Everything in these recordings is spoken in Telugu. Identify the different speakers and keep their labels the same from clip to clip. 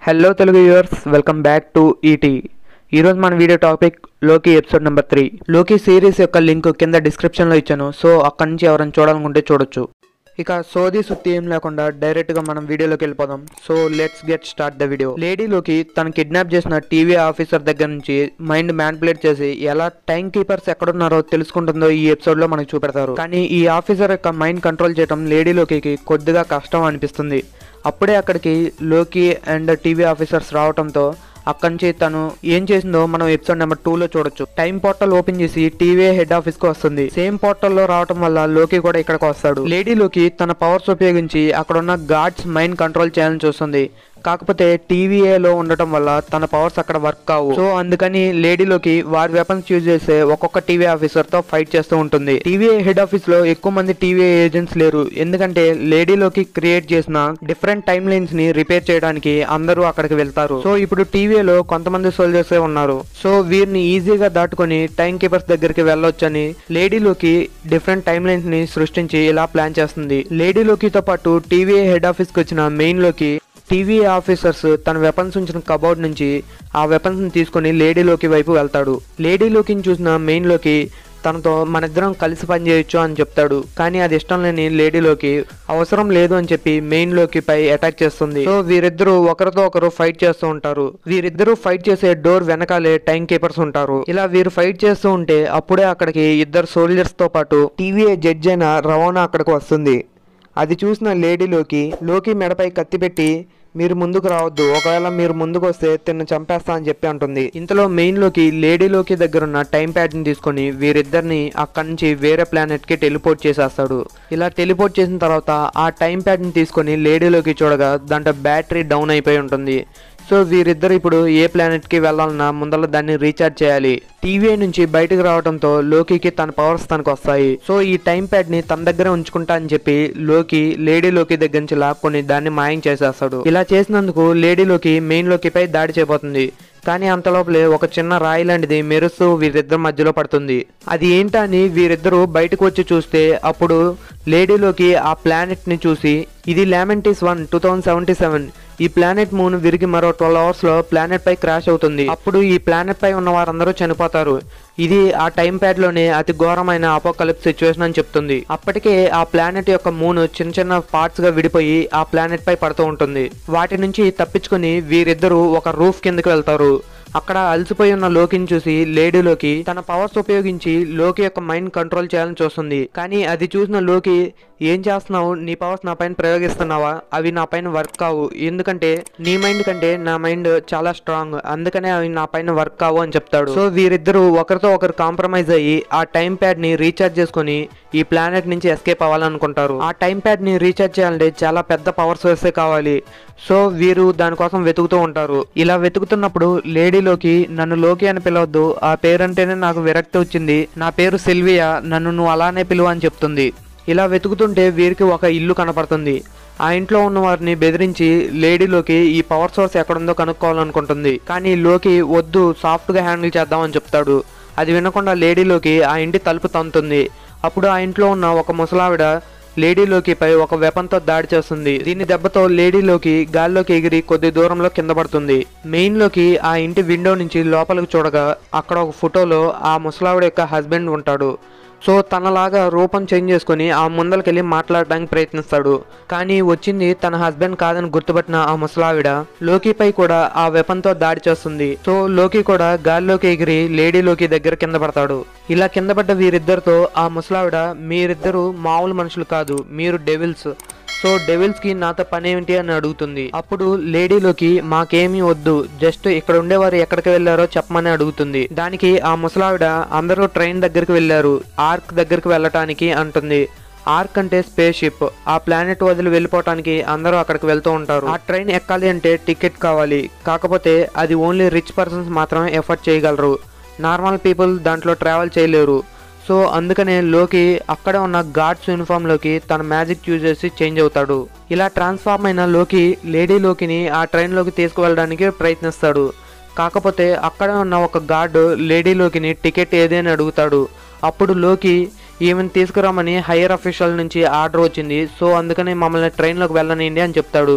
Speaker 1: hello Telugu viewers welcome back to ET ఈరోజు మన video topic Loki episode number three Loki series యొక్క లింక్ కింద డిస్క్రిప్షన్లో ఇచ్చాను సో అక్కడి నుంచి ఎవరైనా చూడాలనుకుంటే చూడొచ్చు ఇక సోది సుత్తి ఏం లేకుండా డైరెక్ట్గా మనం వీడియోలోకి వెళ్ళిపోదాం so let's get start the video lady Loki తను కిడ్నాప్ చేసిన టీవీ ఆఫీసర్ దగ్గర నుంచి మైండ్ మ్యాన్పులేట్ చేసి ఎలా టైం కీపర్స్ ఎక్కడున్నారో తెలుసుకుంటుందో ఈ ఎపిసోడ్ లో మనకు చూపెడతారు కానీ ఈ ఆఫీసర్ యొక్క మైండ్ కంట్రోల్ చేయడం లేడీలోకి కొద్దిగా కష్టం అనిపిస్తుంది అప్పుడే అక్కడికి లోకి అండ్ టీవీ ఆఫీసర్స్ రావడంతో అక్కడి నుంచి తను ఏం చేసిందో మనం ఎపిసోడ్ నెంబర్ టూ లో చూడొచ్చు టైం పోర్టల్ ఓపెన్ చేసి టీవీ హెడ్ ఆఫీస్ కు వస్తుంది సేమ్ పోర్టల్ లో రావటం వల్ల లోకి కూడా ఇక్కడికి వస్తాడు లేడీ లోకి తన పవర్స్ ఉపయోగించి అక్కడ ఉన్న గార్డ్స్ మైండ్ కంట్రోల్ చేయాలని చూస్తుంది కాకపోతే టీవీఏలో ఉండటం వల్ల తన పవర్స్ అక్కడ వర్క్ కావు సో అందుకని లేడీలోకి వారి వెపన్స్ యూజ్ చేసే ఒక్కొక్క టీవీ ఆఫీసర్ తో ఫైట్ చేస్తూ ఉంటుంది టీవీఏ హెడ్ ఆఫీస్ లో ఎక్కువ మంది టీవీ ఏజెంట్స్ లేరు ఎందుకంటే లేడీలోకి క్రియేట్ చేసిన డిఫరెంట్ టైమ్ లైన్స్ ని రిపేర్ చేయడానికి అందరూ అక్కడికి వెళ్తారు సో ఇప్పుడు టీవీలో కొంతమంది సోల్జర్స్ ఉన్నారు సో వీరిని ఈజీగా దాటుకొని టైం కీపర్స్ దగ్గరికి వెళ్ళొచ్చని లేడీలోకి డిఫరెంట్ టైమ్ లైన్స్ ని సృష్టించి ఇలా ప్లాన్ చేస్తుంది లేడీలోకితో పాటు టీవీ హెడ్ ఆఫీస్ కి వచ్చిన మెయిన్ లోకి టీవీ ఆఫీసర్స్ తన వెపన్స్ ఉంచిన కబోర్డ్ నుంచి ఆ వెపన్స్ ని తీసుకొని లేడీలోకి వైపు వెళ్తాడు లేడీలోకి చూసిన మెయిన్ లోకి తనతో మన ఇద్దరం కలిసి పనిచేయొచ్చు అని చెప్తాడు కానీ అది ఇష్టం లేని లేడీలోకి అవసరం లేదు అని చెప్పి మెయిన్ లోకి పై అటాక్ చేస్తుంది సో వీరిద్దరూ ఒకరితో ఒకరు ఫైట్ చేస్తూ ఉంటారు వీరిద్దరూ ఫైట్ చేసే డోర్ వెనకాలే టైం కీపర్స్ ఉంటారు ఇలా వీరు ఫైట్ చేస్తూ ఉంటే అప్పుడే అక్కడికి ఇద్దరు సోల్జర్స్ తో పాటు టీవీ జడ్జ్ అయిన రవాణా అక్కడికి వస్తుంది అది చూసిన లేడీలోకి లోకి మెడపై కత్తి పెట్టి మీరు ముందుకు రావద్దు ఒకవేళ మీరు ముందుకు వస్తే తిన్ను చంపేస్తా అని చెప్పి అంటుంది ఇంతలో మెయిన్ లోకి లేడీలోకి దగ్గరున్న టైం ప్యాడ్ ని తీసుకొని వీరిద్దరిని అక్కడి నుంచి వేరే ప్లానెట్ కి టెలిపోర్ట్ చేసేస్తాడు ఇలా టెలిపోర్ట్ చేసిన తర్వాత ఆ టైం ప్యాడ్ ని తీసుకొని లేడీలోకి చూడగా దాంట్లో బ్యాటరీ డౌన్ అయిపోయి ఉంటుంది సో వీరిద్దరు ఇప్పుడు ఏ ప్లానెట్ కి వెళ్ళాలన్నా ముందర దాన్ని రీఛార్జ్ చేయాలి టీవీ నుంచి బయటకు రావడంతో లోకికి తన పవర్స్ తనకు వస్తాయి సో ఈ టైం ప్యాడ్ ని తన దగ్గర ఉంచుకుంటా అని చెప్పి లోకి లేడీ లోకి దగ్గర నుంచి లాక్కొని దాన్ని మాయం చేసేస్తాడు ఇలా చేసినందుకు లేడీ లోకి మెయిన్ లోకిపై దాడి చేయబోతుంది కానీ అంతలోపలే ఒక చిన్న రాయి లాంటిది మెరుస్తూ వీరిద్దరి మధ్యలో పడుతుంది అది ఏంటని వీరిద్దరూ బయటకు వచ్చి చూస్తే అప్పుడు లేడీలోకి ఆ ప్లానెట్ ని చూసి ఇది Lamentis one two thousand seventy seven ఈ ప్లానెట్ మూన్ విరిగి మరో ట్వెల్వ్ అవర్స్ లో ప్లానెట్ పై క్రాష్ అవుతుంది అప్పుడు ఈ ప్లానెట్ పై ఉన్న వారందరూ చనిపోతారు ఇది ఆ టైం ప్యాడ్ లోనే అతి ఘోరమైన అపోకలిప్ సిచ్యువేషన్ అని చెప్తుంది అప్పటికే ఆ ప్లానెట్ యొక్క మూన్ చిన్న చిన్న పార్ట్స్ గా విడిపోయి ఆ ప్లానెట్ పై పడుతూ ఉంటుంది వాటి నుంచి తప్పించుకుని వీరిద్దరూ ఒక రూఫ్ కిందకి వెళ్తారు అక్కడ అలసిపోయి ఉన్న లోకిని చూసి లేడీలోకి తన పవర్స్ ఉపయోగించి లోకి యొక్క మైండ్ కంట్రోల్ చేయాలని చూస్తుంది కానీ అది చూసిన లోకి ఏం చేస్తున్నావు నీ పవర్స్ నా పైన ప్రయోగిస్తున్నావా అవి నా పైన వర్క్ కావు ఎందుకంటే నీ మైండ్ కంటే నా మైండ్ చాలా స్ట్రాంగ్ అందుకనే అవి నా పైన వర్క్ కావు అని చెప్తాడు సో వీరిద్దరూ ఒకరితో ఒకరు కాంప్రమైజ్ అయ్యి ఆ టైం ప్యాడ్ ని రీఛార్జ్ చేసుకుని ఈ ప్లానెట్ నుంచి ఎస్కేప్ అవ్వాలనుకుంటారు ఆ టైం ప్యాడ్ ని రీఛార్జ్ చేయాలంటే చాలా పెద్ద పవర్ సోర్సే కావాలి సో వీరు దానికోసం వెతుకుతూ ఉంటారు ఇలా వెతుకుతున్నప్పుడు లేడీలోకి నన్ను లోకి అని పిలవద్దు ఆ పేరంటేనే నాకు విరక్తి వచ్చింది నా పేరు సిల్వియా నన్ను నువ్వు అలానే పిలువ అని చెప్తుంది ఇలా వెతుకుతుంటే వీరికి ఒక ఇల్లు కనపడుతుంది ఆ ఇంట్లో ఉన్న వారిని బెదిరించి లేడీలోకి ఈ పవర్ సోర్స్ ఎక్కడుందో కనుక్కోవాలనుకుంటుంది కానీ లోకి వద్దు సాఫ్ట్ గా హ్యాండిల్ చేద్దామని చెప్తాడు అది వినకుండా లేడీలోకి ఆ ఇంటి తలుపు తంతుంది అప్పుడు ఆ ఇంట్లో ఉన్న ఒక ముసలావిడ లేడీలోకి పై ఒక వెపన్తో దాడి చేస్తుంది దీని దెబ్బతో లేడీలోకి గాల్లోకి ఎగిరి కొద్ది దూరంలో కింద పడుతుంది మెయిన్ లోకి ఆ ఇంటి విండో నుంచి లోపలికి చూడగా అక్కడ ఒక ఫోటోలో ఆ ముసలావిడ యొక్క హస్బెండ్ ఉంటాడు సో తనలాగా రూపం చేంజ్ చేసుకుని ఆ ముందలకెళ్ళి మాట్లాడడానికి ప్రయత్నిస్తాడు కానీ వచ్చింది తన హస్బెండ్ కాదని గుర్తుపట్టిన ఆ ముసలావిడ లోకిపై కూడా ఆ వెపన్తో దాడి చేస్తుంది సో లోకి కూడా గాల్లోకి ఎగిరి లేడీలోకి దగ్గర కింద పడతాడు ఇలా కింద పడ్డ వీరిద్దరితో ఆ ముసలావిడ మీరిద్దరూ మామూలు మనుషులు కాదు మీరు డెవిల్స్ సో డెవిల్స్ కి నాతో పని ఏమిటి అని అడుగుతుంది అప్పుడు లేడీలోకి మాకేమీ వద్దు జస్ట్ ఇక్కడ ఉండేవారు ఎక్కడికి వెళ్ళారో చెప్పమని అడుగుతుంది దానికి ఆ ముసలావిడ అందరూ ట్రైన్ దగ్గరికి వెళ్ళారు ఆర్క్ దగ్గరికి వెళ్ళటానికి అంటుంది ఆర్క్ అంటే స్పేస్ షిప్ ఆ ప్లానెట్ వదిలి వెళ్ళిపోవటానికి అందరూ అక్కడికి వెళ్తూ ఉంటారు ఆ ట్రైన్ ఎక్కాలి అంటే టికెట్ కావాలి కాకపోతే అది ఓన్లీ రిచ్ పర్సన్స్ మాత్రమే ఎఫర్ట్ చేయగలరు నార్మల్ పీపుల్ దాంట్లో ట్రావెల్ చేయలేరు సో అందుకనే లోకి అక్కడ ఉన్న గార్డ్స్ యూనిఫామ్ లోకి తన మ్యాజిక్ యూజ్ చేసి చేంజ్ అవుతాడు ఇలా ట్రాన్స్ఫార్మ్ అయిన లోకి లేడీ లోకిని ఆ ట్రైన్ లోకి తీసుకువెళ్ళడానికి ప్రయత్నిస్తాడు కాకపోతే అక్కడ ఉన్న ఒక గార్డు లేడీ లోకిని టికెట్ ఏది అని అడుగుతాడు అప్పుడు లోకి ఈమెను తీసుకురామని హైయర్ అఫీషియల్ నుంచి ఆర్డర్ వచ్చింది సో అందుకని మమ్మల్ని ట్రైన్లోకి వెళ్ళనియండి అని చెప్తాడు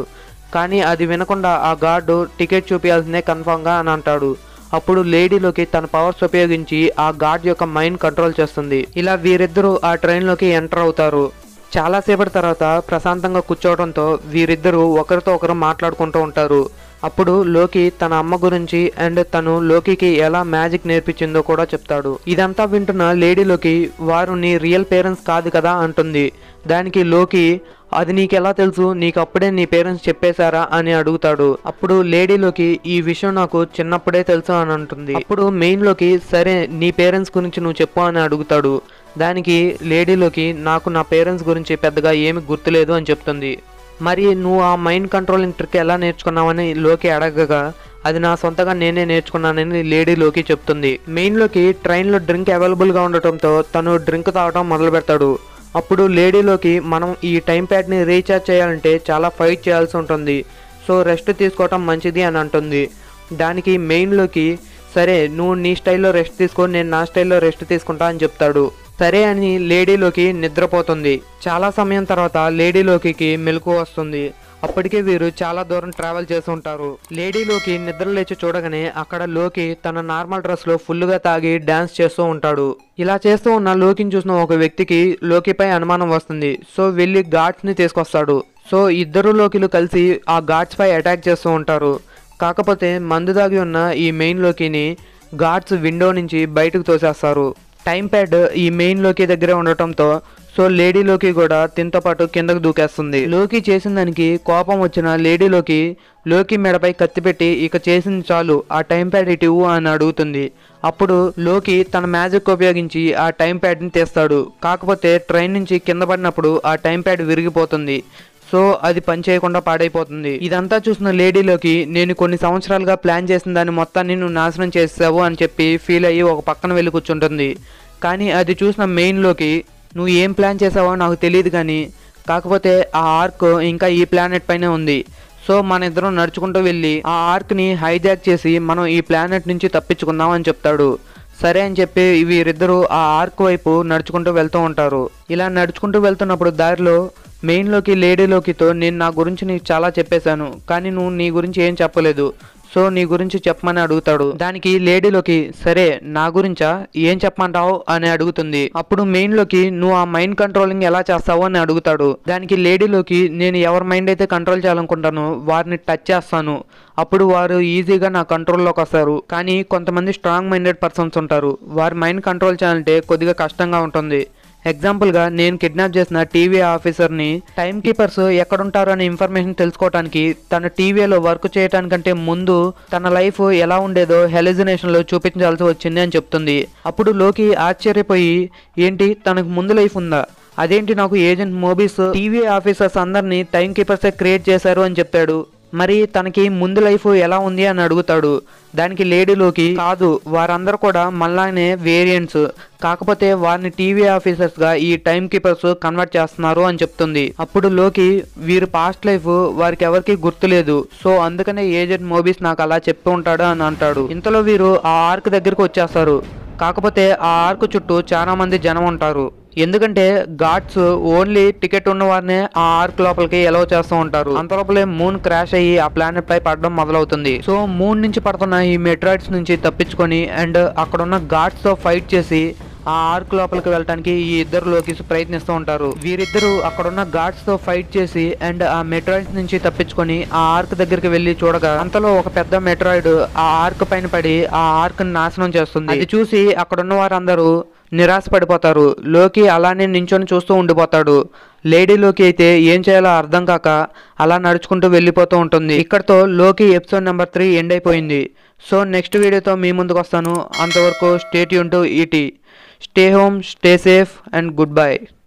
Speaker 1: కానీ అది వినకుండా ఆ గార్డు టికెట్ చూపించాల్సిందే కన్ఫామ్గా అని అంటాడు అప్పుడు లేడీలోకి తన పవర్స్ ఉపయోగించి ఆ గార్డ్ యొక్క మైండ్ కంట్రోల్ చేస్తుంది ఇలా వీరిద్దరూ ఆ ట్రైన్లోకి ఎంటర్ అవుతారు చాలాసేపటి తర్వాత ప్రశాంతంగా కూర్చోవడంతో వీరిద్దరూ ఒకరితో ఒకరు మాట్లాడుకుంటూ ఉంటారు అప్పుడు లోకి తన అమ్మ గురించి అండ్ తను లోకికి ఎలా మ్యాజిక్ నేర్పించిందో కూడా చెప్తాడు ఇదంతా వింటున్న లేడీలోకి వారు నీ రియల్ పేరెంట్స్ కాదు కదా అంటుంది దానికి లోకి అది నీకెలా తెలుసు నీకు అప్పుడే నీ పేరెంట్స్ చెప్పేశారా అని అడుగుతాడు అప్పుడు లేడీలోకి ఈ విషయం నాకు చిన్నప్పుడే తెలుసు అని అంటుంది అప్పుడు మెయిన్ లోకి సరే నీ పేరెంట్స్ గురించి నువ్వు చెప్పు అని అడుగుతాడు దానికి లేడీలోకి నాకు నా పేరెంట్స్ గురించి పెద్దగా ఏమి గుర్తులేదు అని చెప్తుంది మరి నువ్వు ఆ మైండ్ కంట్రోలింగ్ ట్రిక్ ఎలా నేర్చుకున్నావని లోకి అడగగా అది నా సొంతగా నేనే నేర్చుకున్నానని లేడీలోకి చెప్తుంది మెయిన్లోకి ట్రైన్లో డ్రింక్ అవైలబుల్గా ఉండటంతో తను డ్రింక్ తాగడం మొదలు పెడతాడు అప్పుడు లేడీలోకి మనం ఈ టైం ప్యాడ్ని రీఛార్జ్ చేయాలంటే చాలా ఫైట్ చేయాల్సి ఉంటుంది సో రెస్ట్ తీసుకోవటం మంచిది అని అంటుంది దానికి మెయిన్లోకి సరే నువ్వు నీ స్టైల్లో రెస్ట్ తీసుకో నేను నా స్టైల్లో రెస్ట్ తీసుకుంటా అని చెప్తాడు సరే అని లేడీలోకి నిద్రపోతుంది చాలా సమయం తర్వాత లేడీలోకి మెలకు వస్తుంది అప్పటికే వీరు చాలా దూరం ట్రావెల్ చేసి ఉంటారు లేడీలోకి నిద్ర లేచి చూడగానే అక్కడ లోకి తన నార్మల్ డ్రెస్లో ఫుల్గా తాగి డ్యాన్స్ చేస్తూ ఉంటాడు ఇలా చేస్తూ ఉన్న లోకిని చూసిన ఒక వ్యక్తికి లోకిపై అనుమానం వస్తుంది సో వెళ్ళి ఘాట్స్ని తీసుకొస్తాడు సో ఇద్దరు లోకిలు కలిసి ఆ ఘాట్స్ పై అటాక్ చేస్తూ ఉంటారు కాకపోతే మందు దాగి ఉన్న ఈ మెయిన్ లోకిని గార్డ్స్ విండో నుంచి బయటకు తోసేస్తారు టైం ప్యాడ్ ఈ మెయిన్ లోకి దగ్గర ఉండటంతో సో లేడీలోకి కూడా తినతో పాటు కిందకు దూకేస్తుంది లోకి చేసిన దానికి కోపం వచ్చిన లేడీలోకి లోకి మెడపై కత్తి పెట్టి ఇక చేసింది చాలు ఆ టైం ప్యాడ్ ఇటు ఇవ్వు అని అడుగుతుంది అప్పుడు లోకి తన మ్యాజిక్ ఉపయోగించి ఆ టైం ప్యాడ్ని తీస్తాడు కాకపోతే ట్రైన్ నుంచి కింద పడినప్పుడు ఆ టైం ప్యాడ్ విరిగిపోతుంది సో అది పని చేయకుండా పాడైపోతుంది ఇదంతా చూసిన లేడీలోకి నేను కొన్ని సంవత్సరాలుగా ప్లాన్ చేసిన దాన్ని మొత్తాన్ని నువ్వు నాశనం చేసావు అని చెప్పి ఫీల్ అయ్యి ఒక పక్కన వెళ్ళి కూర్చుంటుంది కానీ అది చూసిన మెయిన్లోకి నువ్వు ఏం ప్లాన్ చేసావో నాకు తెలియదు కానీ కాకపోతే ఆ ఆర్క్ ఇంకా ఈ ప్లానెట్ పైనే ఉంది సో మన ఇద్దరం నడుచుకుంటూ వెళ్ళి ఆ ఆర్క్ని హైజాక్ చేసి మనం ఈ ప్లానెట్ నుంచి తప్పించుకుందాం అని చెప్తాడు సరే అని చెప్పి వీరిద్దరూ ఆ ఆర్క్ వైపు నడుచుకుంటూ వెళ్తూ ఉంటారు ఇలా నడుచుకుంటూ వెళ్తున్నప్పుడు దారిలో మెయిన్లోకి లేడీలోకితో నేను నా గురించి నీకు చాలా చెప్పేశాను కానీ నువ్వు నీ గురించి ఏం చెప్పలేదు సో నీ గురించి చెప్పమని అడుగుతాడు దానికి లేడీలోకి సరే నా గురించా ఏం చెప్పమంటావు అని అడుగుతుంది అప్పుడు మెయిన్ లోకి నువ్వు ఆ మైండ్ కంట్రోలింగ్ ఎలా చేస్తావు అని అడుగుతాడు దానికి లేడీలోకి నేను ఎవరి మైండ్ అయితే కంట్రోల్ చేయాలనుకుంటానో వారిని టచ్ చేస్తాను అప్పుడు వారు ఈజీగా నా కంట్రోల్లోకి వస్తారు కానీ కొంతమంది స్ట్రాంగ్ మైండెడ్ పర్సన్స్ ఉంటారు వారి మైండ్ కంట్రోల్ చేయాలంటే కొద్దిగా కష్టంగా ఉంటుంది ఎగ్జాంపుల్గా నేను కిడ్నాప్ చేసిన టీవీ ఆఫీసర్ని టైం కీపర్స్ ఎక్కడుంటారు అనే ఇన్ఫర్మేషన్ తెలుసుకోవడానికి తన టీవీలో వర్క్ చేయడానికంటే ముందు తన లైఫ్ ఎలా ఉండేదో హెలిజినేషన్లో చూపించాల్సి వచ్చింది అని చెప్తుంది అప్పుడు లోకి ఆశ్చర్యపోయి ఏంటి తనకు ముందు లైఫ్ ఉందా అదేంటి నాకు ఏజెంట్ మోబీస్ టీవీ ఆఫీసర్స్ అందరినీ టైం కీపర్సే క్రియేట్ చేశారు అని చెప్పాడు మరి తనకి ముందు లైఫ్ ఎలా ఉంది అని అడుగుతాడు దానికి లేడీలోకి కాదు వారందరూ కూడా మళ్ళానే వేరియంట్స్ కాకపోతే వారిని టీవీ ఆఫీసర్స్ గా ఈ టైం కీపర్స్ కన్వర్ట్ చేస్తున్నారు అని చెప్తుంది అప్పుడు లోకి వీరు పాస్ట్ లైఫ్ వారికి ఎవరికి గుర్తులేదు సో అందుకనే ఏజెంట్ మోబీస్ నాకు అలా చెప్పి ఉంటాడు అని అంటాడు ఇంతలో వీరు ఆ ఆర్క్ దగ్గరికి వచ్చేస్తారు కాకపోతే ఆ ఆర్క్ చుట్టూ చాలా మంది జనం ఉంటారు ఎందుకంటే గాడ్స్ ఓన్లీ టికెట్ ఉన్న వారినే ఆ ఆర్క్ లోపలికి ఎలవ్ చేస్తూ ఉంటారు అంతలోపలే మూన్ క్రాష్ అయ్యి ఆ ప్లానెట్ పై పడడం మొదలవుతుంది సో మూన్ నుంచి పడుతున్న ఈ మెట్రాయిడ్స్ నుంచి తప్పించుకొని అండ్ అక్కడ ఉన్న గాడ్స్ తో ఫైట్ చేసి ఆ ఆర్క్ లోపలికి వెళ్ళడానికి ఈ ఇద్దరు లోకిస్ ప్రయత్నిస్తూ ఉంటారు వీరిద్దరూ అక్కడున్న గాడ్స్ తో ఫైట్ చేసి అండ్ ఆ మెట్రాయిడ్స్ నుంచి తప్పించుకొని ఆ ఆర్క్ దగ్గరికి వెళ్లి చూడగా అంతలో ఒక పెద్ద మెట్రాయిడ్ ఆ ఆర్క్ పైన పడి ఆ ఆర్క్ నాశనం చేస్తుంది అది చూసి అక్కడున్న వారందరూ నిరాశ పడిపోతారు లోకి అలానే నించొని చూస్తూ ఉండిపోతాడు లేడీలోకి అయితే ఏం చేయాలో అర్థం కాక అలా నడుచుకుంటూ వెళ్ళిపోతూ ఉంటుంది ఇక్కడతో Loki episode number three end అయిపోయింది సో నెక్స్ట్ వీడియోతో మీ ముందుకు వస్తాను అంతవరకు స్టేట్ యూన్ to ET stay home stay safe and good by